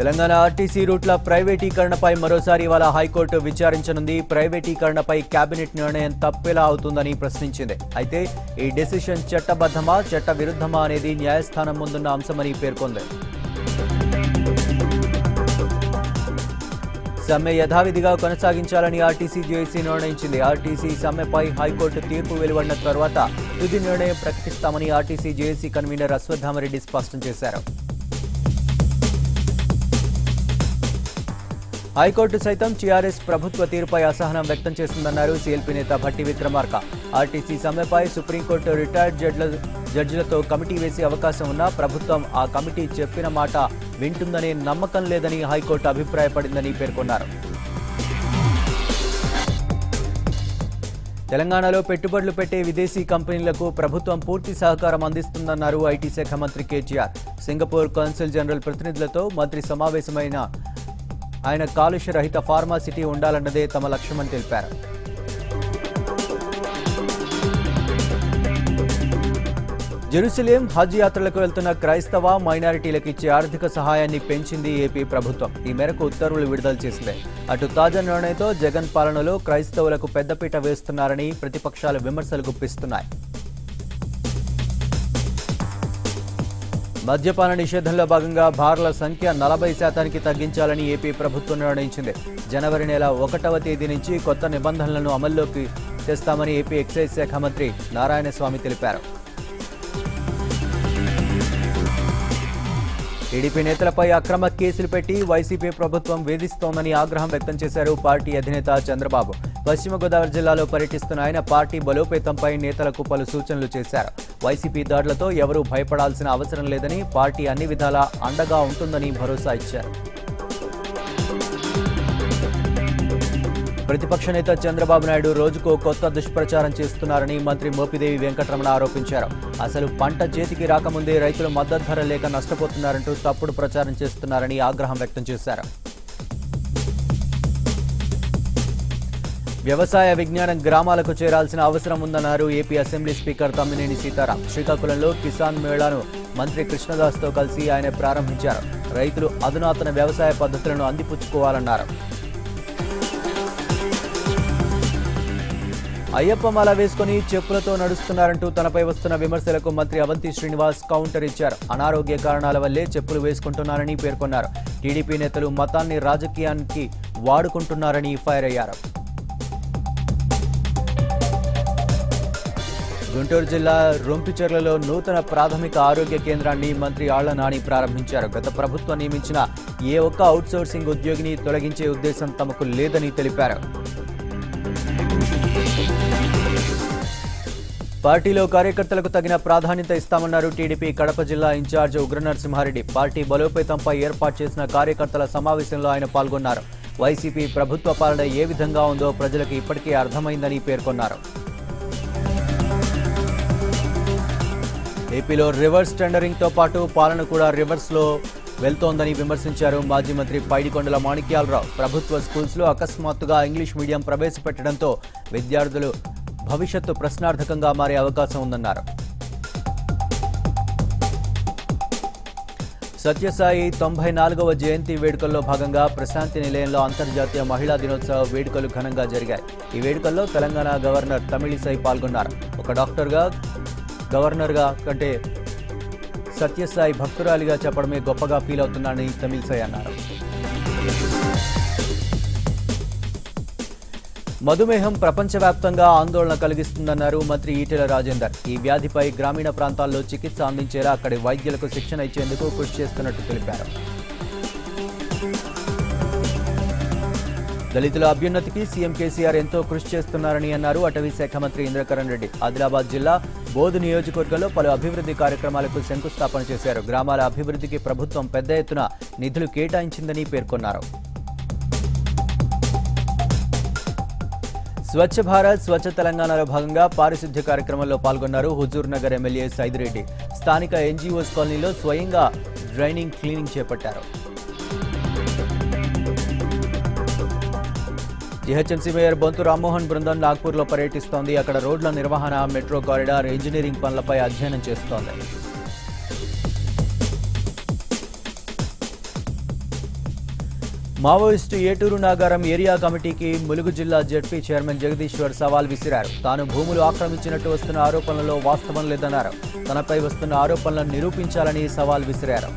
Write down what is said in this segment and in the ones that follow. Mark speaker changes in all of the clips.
Speaker 1: Telangana RTC రూట్ల ప్రైవేటీకరణపై మరోసారి ఇవాళ high court విచారించనుంది ప్రైవేటీకరణపై cabinet నిర్ణయం తప్పేలా అవుతుందని ప్రశ్నించింది అయితే ఈ డెసిషన్ చట్టబద్ధమా చట్ట విరుద్ధమా అనేది న్యాయస్థానం ముందున్న అంశమని పేర్కొంది సమ్మె యథావిధిగా కొనసాగించాలని ఆర్టీసీ జేఏసీ నిర్ణయించింది ఆర్టీసీ సమ్మెపై హైకోర్టు తీర్పు వెలువడిన తర్వాత తుది నిర్ణయం ప్రకటిస్తామని ఆర్టీసీ జేఏసీ కన్వీనర్ అశ్వత్థామరెడ్డి స్పష్టం చేశారు హైకోర్టు సైతం టీఆర్ఎస్ ప్రభుత్వ తీరుపై అసహనం వ్యక్తం చేసిందన్నారు సీఎల్పీ నేత భట్టి విక్రమార్క ఆర్టీసీ సమ్మెపై సుప్రీంకోర్టు రిటైర్డ్ జడ్ల జడ్జిలతో కమిటీ వేసే అవకాశం ఉన్నా ప్రభుత్వం ఆ కమిటీ చెప్పిన మాట వింటుందనే నమ్మకం లేదని హైకోర్టు అభిప్రాయపడిందని పేర్కొన్నారు తెలంగాణలో పెట్టుబడులు పెట్టే విదేశీ కంపెనీలకు ప్రభుత్వం పూర్తి సహకారం అందిస్తుందన్నారు ఐటీ శాఖ మంత్రి కేటీఆర్ సింగపూర్ కౌన్సిల్ జనరల్ ప్రతినిధులతో మంత్రి సమావేశమైన ఆయన కాలుష్య రహిత ఫార్మా సిటీ ఉండాలన్నదే తమ లక్ష్యమని తెలిపారు జెరూసలేం హజ్ యాత్రలకు వెళ్తున్న క్రైస్తవ మైనారిటీలకు ఇచ్చే ఆర్థిక సహాయాన్ని పెంచింది ఏపీ ప్రభుత్వం ఈ మేరకు ఉత్తర్వులు విడుదల చేసింది అటు తాజా నిర్ణయంతో జగన్ పాలనలో క్రైస్తవులకు పెద్దపీట వేస్తున్నారని ప్రతిపక్షాలు విమర్శలు గుప్పిస్తున్నాయి మద్యపాన నిషేధంలో భాగంగా బార్ల సంఖ్య నలభై శాతానికి తగ్గించాలని ఏపీ ప్రభుత్వం నిర్ణయించింది జనవరి నెల ఒకటవ తేదీ నుంచి కొత్త నిబంధనలను అమల్లోకి తెస్తామని ఏపీ ఎక్సైజ్ శాఖ మంత్రి నారాయణస్వామి తెలిపారు టీడీపీ నేతలపై అక్రమ కేసులు పెట్టి వైసీపీ ప్రభుత్వం వేధిస్తోందని ఆగ్రహం వ్యక్తం చేశారు పార్టీ అధినేత చంద్రబాబు పశ్చిమ గోదావరి జిల్లాలో పర్యటిస్తున్న ఆయన పార్టీ బలోపేతంపై నేతలకు పలు సూచనలు చేశారు వైసీపీ దాడులతో ఎవరూ భయపడాల్సిన అవసరం లేదని పార్టీ అన్ని విధాలా అండగా ఉంటుందని భరోసా ఇచ్చారు ప్రతిపక్ష నేత చంద్రబాబు నాయుడు రోజుకో కొత్త దుష్ప్రచారం చేస్తున్నారని మంత్రి మోపిదేవి వెంకటరమణ ఆరోపించారు అసలు పంట చేతికి రాకముందే రైతులు మద్దతు ధర లేక నష్టపోతున్నారంటూ తప్పుడు ప్రచారం చేస్తున్నారని ఆగ్రహం వ్యక్తం చేశారు వ్యవసాయ విజ్ఞానం గ్రామాలకు చేరాల్సిన అవసరం ఉందన్నారు AP assembly speaker Tammineni Sitaram శ్రీకాకుళంలో కిసాన్ మేళాను మంత్రి కృష్ణదాస్తో కలిసి ఆయన ప్రారంభించారు రైతులు అధునాతన వ్యవసాయ పద్ధతులను అందిపుచ్చుకోవాలన్నారు అయ్యప్ప మాల వేసుకుని చెప్పులతో నడుస్తున్నారంటూ తనపై వస్తున్న విమర్శలకు మంత్రి అవంతి శ్రీనివాస్ కౌంటర్ ఇచ్చారు అనారోగ్య కారణాల వల్లే చెప్పులు వేసుకుంటున్నారని పేర్కొన్నారు టీడీపీ నేతలు మతాన్ని రాజకీయానికి వాడుకుంటున్నారని ఫైర్ అయ్యారు గుంటూరు జిల్లా రొంపిచెర్లలో నూతన ప్రాథమిక ఆరోగ్య కేంద్రాన్ని మంత్రి ఆళ్ల నాని ప్రారంభించారు గత ప్రభుత్వం నియమించిన ఏ ఒక్క అవుట్సోర్సింగ్ ఉద్యోగిని తొలగించే ఉద్దేశం తమకు లేదని తెలిపారు పార్టీలో కార్యకర్తలకు తగిన ప్రాధాన్యత ఇస్తామన్నారు టీడీపీ కడప జిల్లా ఇన్ఛార్జ్ ఉగ్రనరసింహారెడ్డి పార్టీ బలోపేతంపై ఏర్పాటు చేసిన కార్యకర్తల సమావేశంలో ఆయన పాల్గొన్నారు వైసీపీ ప్రభుత్వ పాలన ఏ విధంగా ఉందో ప్రజలకు ఇప్పటికే అర్థమైందని పేర్కొన్నారు ఏపీలో రివర్స్ టెండరింగ్తో పాటు పాలన కూడా రివర్స్లో వెళ్తోందని విమర్శించారు మాజీ మంత్రి పైడికొండల మాణిక్యాలరావు ప్రభుత్వ స్కూల్స్లో అకస్మాత్తుగా ఇంగ్లీష్ మీడియం ప్రవేశపెట్టడంతో విద్యార్థులు భవిష్యత్తు ప్రశ్నార్థకంగా మారే అవకాశం ఉందన్నారు సత్యసాయి తొంభై నాలుగవ జయంతి వేడుకల్లో భాగంగా ప్రశాంతి నిలయంలో అంతర్జాతీయ మహిళా దినోత్సవ వేడుకలు ఘనంగా జరిగాయి ఈ వేడుకల్లో తెలంగాణ గవర్నర్ తమిళిసై పాల్గొన్నారు ఒక డాక్టర్గా గవర్నర్గా కంటే సత్యసాయి భక్తురాలిగా చెప్పడమే గొప్పగా ఫీల్ అవుతున్నానని తమిళిసై అన్నారు మధుమేహం ప్రపంచవ్యాప్తంగా ఆందోళన కలిగిస్తుందన్నారు మంత్రి ఈటెల రాజేందర్ ఈ వ్యాధిపై గ్రామీణ ప్రాంతాల్లో చికిత్స అందించేలా అక్కడి వైద్యులకు శిక్షణ ఇచ్చేందుకు కృషి చేస్తున్నట్టు తెలిపారు దళితుల అభ్యున్నతికి సీఎం కేసీఆర్ ఎంతో కృషి చేస్తున్నారని అన్నారు అటవీ శాఖ మంత్రి ఇంద్రకరణ్ రెడ్డి ఆదిలాబాద్ జిల్లా బోధు నియోజకవర్గంలో పలు అభివృద్ధి కార్యక్రమాలకు శంకుస్థాపన చేశారు గ్రామాల అభివృద్ధికి ప్రభుత్వం పెద్ద ఎత్తున నిధులు కేటాయించిందని పేర్కొన్నారు స్వచ్ఛ భారత్ స్వచ్ఛ తెలంగాణలో భాగంగా పారిశుద్ధ్య కార్యక్రమంలో పాల్గొన్నారు హుజూర్ నగర్ ఎమ్మెల్యే సైదిరెడ్డి స్థానిక ఎన్జీఓస్ కాలనీలో స్వయంగా డ్రైనింగ్ క్లీనింగ్ చేపట్టారు జిహెచ్ఎంసీ మేయర్ బొంతు రామ్మోహన్ బృందం నాగ్పూర్లో పర్యటిస్తోంది అక్కడ రోడ్ల నిర్వహణ మెట్రో కారిడార్ ఇంజనీరింగ్ పనులపై అధ్యయనం చేస్తోంది మావోయిస్టు ఏటూరు నాగారం ఏరియా కమిటీకి ములుగు జిల్లా జడ్పీ చైర్మన్ జగదీశ్వర్ సవాల్ విసిరారు తాను భూములు ఆక్రమించినట్టు వస్తున్న ఆరోపణలలో వాస్తవం లేదన్నారు తనపై వస్తున్న ఆరోపణలను నిరూపించాలని సవాల్ విసిరారు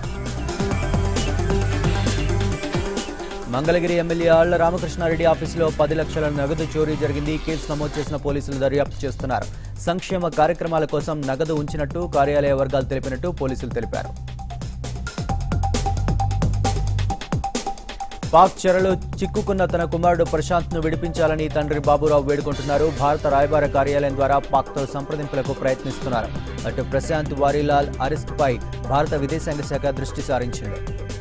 Speaker 1: మంగళగిరి ఎమ్మెల్యే ఆళ్ల రామకృష్ణారెడ్డి ఆఫీసులో పది లక్షల నగదు చోరీ జరిగింది కేసు నమోదు చేసిన పోలీసులు దర్యాప్తు చేస్తున్నారు సంక్షేమ కార్యక్రమాల కోసం నగదు ఉంచినట్టు కార్యాలయ వర్గాలు తెలిపినట్టు పోలీసులు తెలిపారు పాక్ చెరలో చిక్కుకున్న తన కుమారుడు ప్రశాంత్ను విడిపించాలని తండ్రి బాబురావు వేడుకుంటున్నారు భారత రాయబార కార్యాలయం ద్వారా పాక్తో సంప్రదింపులకు ప్రయత్నిస్తున్నారు అటు ప్రశాంత్ వారీలాల్ అరెస్టుపై భారత విదేశాంగ శాఖ దృష్టి సారించింది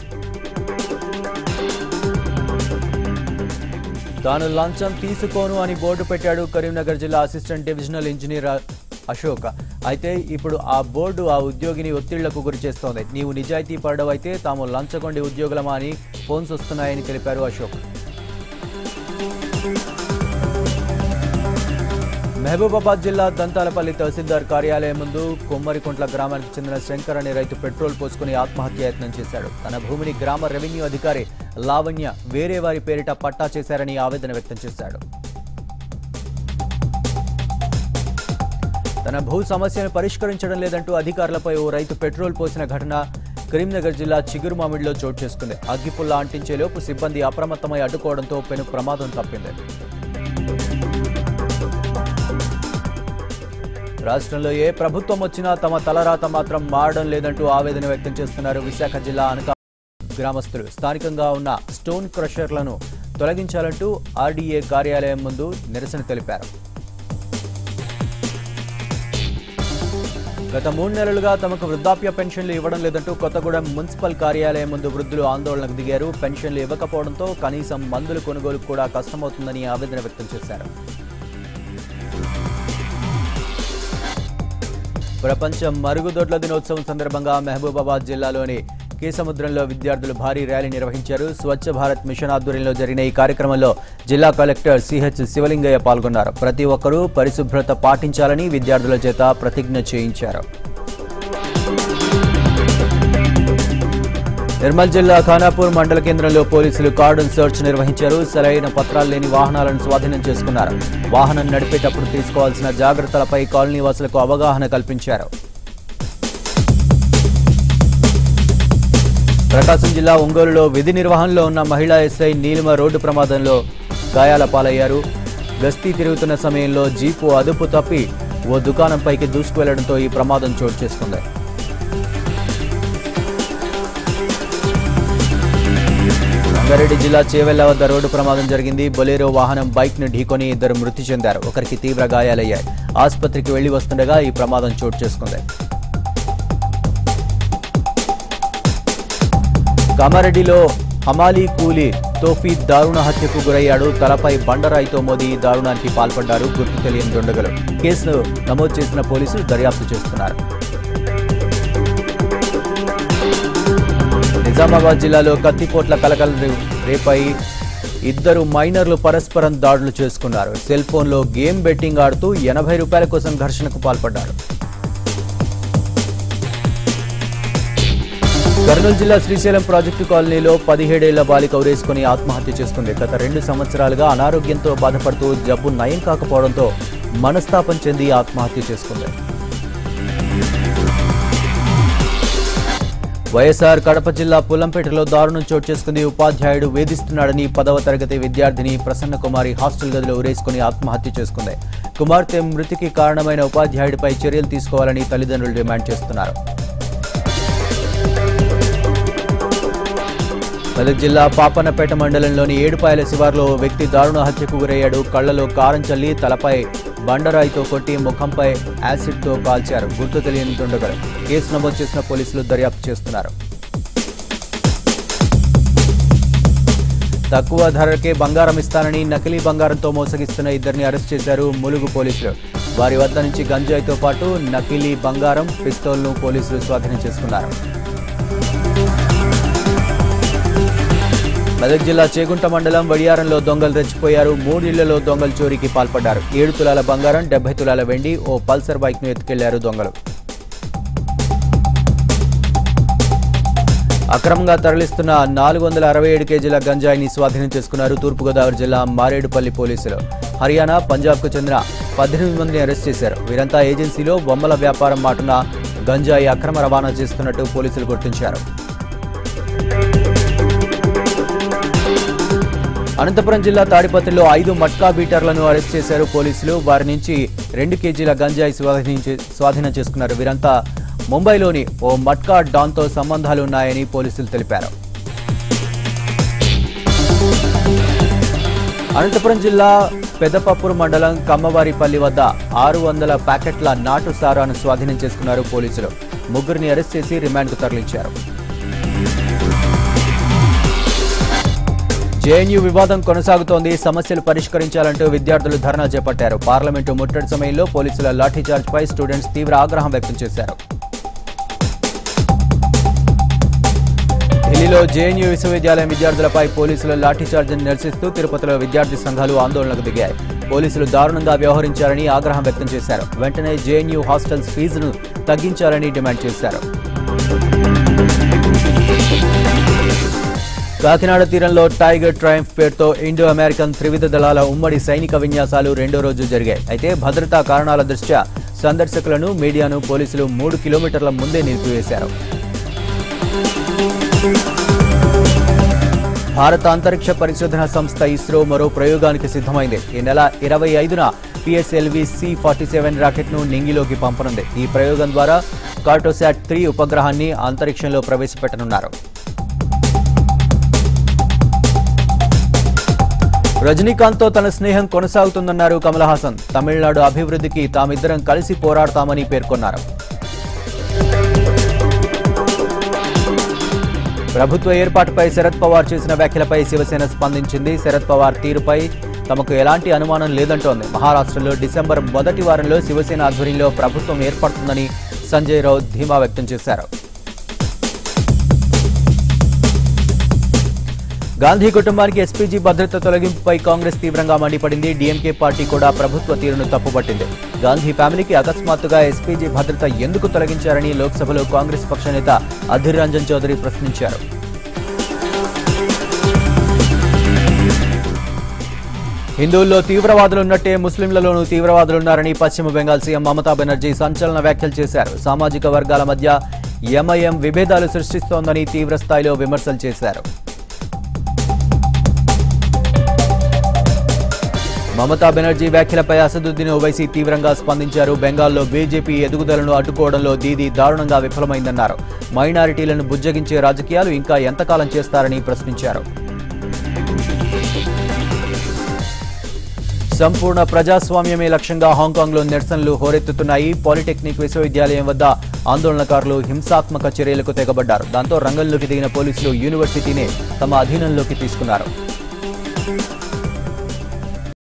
Speaker 1: తాను లంచం తీసుకోను అని బోర్డు పెట్టాడు కరీంనగర్ జిల్లా అసిస్టెంట్ డివిజనల్ ఇంజనీర్ అశోక్ అయితే ఇప్పుడు ఆ బోర్డు ఆ ఉద్యోగిని ఒత్తిళ్లకు గురి చేస్తోంది నీవు నిజాయితీ పడవైతే తాము లంచగొండి ఉద్యోగులమా అని ఫోన్స్ వస్తున్నాయని తెలిపారు అశోక్ మహబూబాబాద్ జిల్లా దంతాలపల్లి తహసీల్దార్ కార్యాలయం ముందు కొమ్మరికుంట్ల గ్రామానికి చెందిన శంకర్ అనే రైతు పెట్రోల్ పోసుకుని ఆత్మహత్య యత్నం చేశాడు తన భూమిని గ్రామ రెవెన్యూ అధికారి లావణ్య వేరే వారి పేరిట పట్టా చేశారని ఆవేదన వ్యక్తం చేశాడు తన భూ సమస్యను పరిష్కరించడం లేదంటూ అధికారులపై ఓ రైతు పెట్రోల్ పోసిన ఘటన కరీంనగర్ జిల్లా చిగురుమామిడిలో చోటు చేసుకుంది అగ్గిపుల్ల అంటించేలోపు సిబ్బంది అప్రమత్తమై అడ్డుకోవడంతో పెను ప్రమాదం తప్పింది రాష్ట్రంలో ఏ ప్రభుత్వం వచ్చినా తమ తలరాత మాత్రం మారడం లేదంటూ ఆవేదన వ్యక్తం చేస్తున్నారు విశాఖ జిల్లా అనకా గ్రామస్తులు స్థానికంగా ఉన్న స్టోన్ క్రషర్లను తొలగించాలంటూ ఆర్డీఏ కార్యాలయం ముందు నిరసన తెలిపారు గత మూడు నెలలుగా తమకు వృద్ధాప్య పెన్షన్లు ఇవ్వడం లేదంటూ కొత్తగూడెం మున్సిపల్ కార్యాలయం ముందు వృద్ధులు ఆందోళనకు దిగారు పెన్షన్లు ఇవ్వకపోవడంతో కనీసం మందుల కొనుగోలు కూడా కష్టమవుతుందని ఆవేదన వ్యక్తం చేశారు ప్రపంచ మరుగుదొడ్ల దినోత్సవం సందర్భంగా మహబూబాబాద్ జిల్లాలోని కేసముద్రంలో విద్యార్థులు భారీ ర్యాలీ నిర్వహించారు స్వచ్ఛ భారత్ మిషన్ ఆధ్వర్యంలో జరిగిన ఈ కార్యక్రమంలో జిల్లా కలెక్టర్ సిహెచ్ శివలింగయ్య పాల్గొన్నారు ప్రతి ఒక్కరూ పరిశుభ్రత పాటించాలని విద్యార్థుల చేత ప్రతిజ్ఞ చేయించారు నిర్మల్ జిల్లా ఖానాపూర్ మండల కేంద్రంలో పోలీసులు కార్డన్ సెర్చ్ నిర్వహించారు సరైన పత్రాలు లేని వాహనాలను స్వాధీనం చేసుకున్నారు వాహనం నడిపేటప్పుడు తీసుకోవాల్సిన జాగ్రత్తలపై కాలనీ వాసులకు అవగాహన కల్పించారు ప్రకాశం జిల్లా ఒంగోలులో విధి నిర్వహణలో ఉన్న మహిళా ఎస్ఐ నీలిమ రోడ్డు ప్రమాదంలో గాయాల పాలయ్యారు గస్తీ తిరుగుతున్న సమయంలో జీపు అదుపు తప్పి ఓ దుకాణంపైకి దూసుకువెళ్లడంతో ఈ ప్రమాదం చోటు చేసుకుంది రంగారెడ్డి జిల్లా చేవెళ్ల వద్ద రోడ్డు ప్రమాదం జరిగింది బొలేరో వాహనం బైక్ ను ఢీకొని ఇద్దరు మృతి చెందారు ఒకరికి తీవ్ర గాయాలయ్యాయి ఆసుపత్రికి వెళ్లి వస్తుండగా ఈ ప్రమాదం చోటు చేసుకుంది కామారెడ్డిలో హమాలీ కూలీ తోఫీ దారుణ హత్యకు గురయ్యాడు తలపై బండరాయితో మోది ఈ దారుణానికి పాల్పడ్డారు గుర్తు తెలియని దుండగలు కేసును నమోదు చేసిన పోలీసులు దర్యాప్తు చేస్తున్నారు నిజామాబాద్ జిల్లాలో కత్తిపోట్ల కలకల రేపై ఇద్దరు మైనర్లు పరస్పరం దాడులు చేసుకున్నారు సెల్ ఫోన్లో గేమ్ బెట్టింగ్ ఆడుతూ ఎనభై రూపాయల కోసం ఘర్షణకు పాల్పడ్డారు కర్నూలు జిల్లా శ్రీశైలం ప్రాజెక్టు కాలనీలో పదిహేడేళ్ల బాలిక ఉరేసుకుని ఆత్మహత్య చేసుకుంది గత రెండు సంవత్సరాలుగా అనారోగ్యంతో బాధపడుతూ జబ్బు నయం కాకపోవడంతో మనస్తాపం చెంది ఆత్మహత్య చేసుకుంది వైఎస్ఆర్ కడప జిల్లా పుల్లంపేటలో దారుణం చోటు చేసుకుంది ఉపాధ్యాయుడు వేధిస్తున్నాడని పదవ తరగతి విద్యార్థిని ప్రసన్న కుమారి హాస్టల్ గదిలో ఉరేసుకుని ఆత్మహత్య చేసుకుంది కుమార్తె మృతికి కారణమైన ఉపాధ్యాయుడిపై చర్యలు తీసుకోవాలని తల్లిదండ్రులు డిమాండ్ చేస్తున్నారు మెదక్ జిల్లా పాపన్నపేట మండలంలోని ఏడుపాయల శివార్లో ఓ వ్యక్తి దారుణ హత్యకు గురయ్యాడు కళ్లలో కారం చల్లి తలపై బండరాయితో కొట్టి ముఖంపై యాసిడ్తో కాల్చారు గుర్తు తెలియని దుండగలు కేసు నమోదు చేసిన పోలీసులు దర్యాప్తు చేస్తున్నారు తక్కువ ధరకే బంగారం ఇస్తానని నకిలీ బంగారంతో మోసగిస్తున్న ఇద్దరిని అరెస్ట్ చేశారు ములుగు పోలీసులు వారి వద్ద నుంచి గంజాయితో పాటు నకిలీ బంగారం పిస్తోల్ను పోలీసులు స్వాధీనం చేసుకున్నారు మెదక్ జిల్లా చేగుంట మండలం వడియారంలో దొంగలు రెచ్చిపోయారు మూడిళ్లలో దొంగలు చోరీకి పాల్పడ్డారు ఏడు తులాల బంగారం డెబ్బై తులాల వెండి ఓ పల్సర్ బైక్ ను ఎత్తుకెళ్లారు దొంగలు అక్రమంగా తరలిస్తున్న నాలుగు వందల అరవై ఏడు కేజీల గంజాయిని స్వాధీనం చేసుకున్నారు తూర్పుగోదావరి జిల్లా మారేడుపల్లి పోలీసులు హర్యానా పంజాబ్కు చెందిన పద్దెనిమిది మందిని అరెస్ట్ చేశారు వీరంతా ఏజెన్సీలో బొమ్మల వ్యాపారం మాటున గంజాయి అక్రమ రవాణా చేస్తున్నట్టు పోలీసులు గుర్తించారు అనంతపురం జిల్లా తాడిపత్రిలో ఐదు మట్కా బీటర్లను అరెస్ట్ చేశారు పోలీసులు వారి నుంచి రెండు కేజీల గంజాయి స్వాధీనించి స్వాధీనం చేసుకున్నారు వీరంతా ముంబైలోని ఓ మట్కా డాన్తో సంబంధాలు ఉన్నాయని పోలీసులు తెలిపారు అనంతపురం జిల్లా పెదపప్పూరు మండలం కమ్మవారిపల్లి వద్ద ఆరు వందల ప్యాకెట్ల నాటు సారాను స్వాధీనం చేసుకున్నారు పోలీసులు ముగ్గురిని అరెస్ట్ చేసి రిమాండ్కు తరలించారు జేఎన్యూ వివాదం కొనసాగుతోంది సమస్యలు పరిష్కరించాలంటూ విద్యార్థులు ధర్నా చేపట్టారు పార్లమెంటు ముట్టడి సమయంలో పోలీసుల లాఠీచార్జ్పై స్టూడెంట్స్ తీవ్ర ఆగ్రహం వ్యక్తం చేశారు ఢిల్లీలో జేఎన్యూ విశ్వవిద్యాలయం విద్యార్థులపై పోలీసుల లాఠీచార్జ్ని నిరసిస్తూ తిరుపతిలో విద్యార్థి సంఘాలు ఆందోళనకు దిగాయి పోలీసులు దారుణంగా వ్యవహరించారని ఆగ్రహం వ్యక్తం చేశారు వెంటనే జేఎన్యూ హాస్టల్స్ ఫీజును తగ్గించాలని డిమాండ్ చేశారు కాకినాడ తీరంలో టైగర్ ట్రయంఫ్ పేరుతో ఇండో అమెరికన్ త్రివిధ దళాల ఉమ్మడి సైనిక విన్యాసాలు రెండో రోజు జరిగాయి అయితే భద్రతా కారణాల దృష్ట్యా సందర్శకులను మీడియాను పోలీసులు మూడు కిలోమీటర్ల ముందే నిలిపివేశారు భారత అంతరిక్ష పరిశోధన సంస్థ ఇస్రో మరో ప్రయోగానికి సిద్ధమైంది ఈ నెల ఇరవై ఐదున పిఎస్ఎల్వి సి ఫార్టీ సెవెన్ రాకెట్ను నింగిలోకి పంపనుంది ఈ ప్రయోగం ద్వారా కార్టోసాట్ త్రీ ఉపగ్రహాన్ని అంతరిక్షంలో ప్రవేశపెట్టనున్నారు రజనీకాంత్తో తన స్నేహం కొనసాగుతుందన్నారు కమల్ హాసన్ తమిళనాడు అభివృద్ధికి తామిద్దరం కలిసి పోరాడతామని పేర్కొన్నారు ప్రభుత్వ ఏర్పాటుపై శరద్ పవార్ చేసిన వ్యాఖ్యలపై శివసేన స్పందించింది శరద్ పవార్ తీరుపై తమకు ఎలాంటి అనుమానం లేదంటోంది మహారాష్ట్రలో డిసెంబర్ మొదటి వారంలో శివసేన ఆధ్వర్యంలో ప్రభుత్వం ఏర్పడుతుందని సంజయ్ రావు ధీమా వ్యక్తం చేశారు గాంధీ కుటుంబానికి ఎస్పీజీ భద్రత తొలగింపుపై కాంగ్రెస్ తీవ్రంగా మండిపడింది డీఎంకే పార్టీ కూడా ప్రభుత్వ తీరును తప్పుపట్టింది గాంధీ ఫ్యామిలీకి అకస్మాత్తుగా ఎస్పీజీ భద్రత ఎందుకు తొలగించారని లోక్సభలో కాంగ్రెస్ పక్ష నేత అధీర్ రంజన్ చౌదరి ప్రశ్నించారు హిందువుల్లో తీవ్రవాదులున్నట్టే ముస్లింలలోనూ తీవ్రవాదులున్నారని పశ్చిమ బెంగాల్ సీఎం మమతా బెనర్జీ సంచలన వ్యాఖ్యలు చేశారు సామాజిక వర్గాల మధ్య ఎంఐఎం విభేదాలు సృష్టిస్తోందని తీవ్ర స్థాయిలో విమర్శలు చేశారు మమతా బెనర్జీ వ్యాఖ్యలపై అసదుద్దీన్ ఓవైసీ తీవ్రంగా స్పందించారు బెంగాల్లో బీజేపీ ఎదుగుదలను అడ్డుకోవడంలో దీదీ దారుణంగా విఫలమైందన్నారు మైనారిటీలను బుజ్జగించే రాజకీయాలు ఇంకా ఎంతకాలం చేస్తారని ప్రశ్నించారు సంపూర్ణ ప్రజాస్వామ్యమే లక్ష్యంగా హాంకాంగ్లో నిరసనలు హోరెత్తుతున్నాయి పాలిటెక్నిక్ విశ్వవిద్యాలయం వద్ద ఆందోళనకారులు హింసాత్మక చర్యలకు తెగబడ్డారు దాంతో రంగంలోకి దిగిన పోలీసులు యూనివర్సిటీని తమ అధీనంలోకి తీసుకున్నారు